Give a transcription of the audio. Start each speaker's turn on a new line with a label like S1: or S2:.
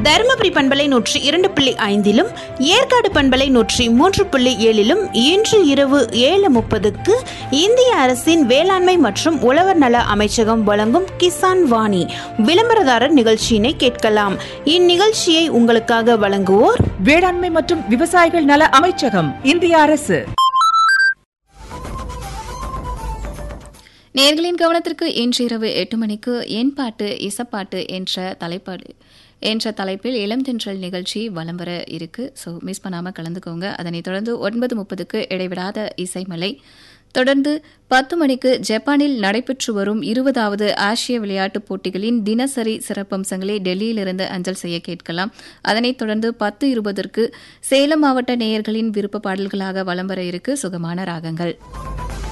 S1: தருமபுரி பண்பலை நூற்றி இரண்டு புள்ளி ஐந்திலும் ஏற்காடு பண்பலை நூற்றி மூன்று புள்ளி ஏழிலும் இன்று இரவு ஏழு முப்பதுக்கு இந்திய அரசின் வேளாண்மை மற்றும் உழவர் நல அமைச்சகம் வழங்கும் கிசான் வாணி விளம்பரதாரர் நிகழ்ச்சியினை கேட்கலாம் இந்நிகழ்ச்சியை உங்களுக்காக வழங்குவோர்
S2: வேளாண்மை மற்றும் விவசாயிகள் நல அமைச்சகம் இந்திய அரசு
S3: நேர்களின் கவனத்திற்கு இன்று இரவு எட்டு மணிக்கு என் பாட்டு இசப்பாட்டு என்ற தலைப்பாடு என்ற தலைப்பில் இளம் தென்றல் நிகழ்ச்சி வலம் வர இருக்கு ஸோ மிஸ் பண்ணாமல் கலந்துக்கோங்க அதனைத் தொடர்ந்து ஒன்பது முப்பதுக்கு இடைவிடாத இசைமலை தொடர்ந்து பத்து மணிக்கு ஜப்பானில் நடைபெற்று வரும் இருபதாவது ஆசிய விளையாட்டுப் போட்டிகளின் தினசரி சிறப்பம்சங்களை டெல்லியிலிருந்து அஞ்சல் செய்ய கேட்கலாம் அதனைத் தொடர்ந்து பத்து இருபதற்கு சேலம் மாவட்ட நேயர்களின் விருப்ப பாடல்களாக வலம் வர இருக்கு சுகமான ராகங்கள்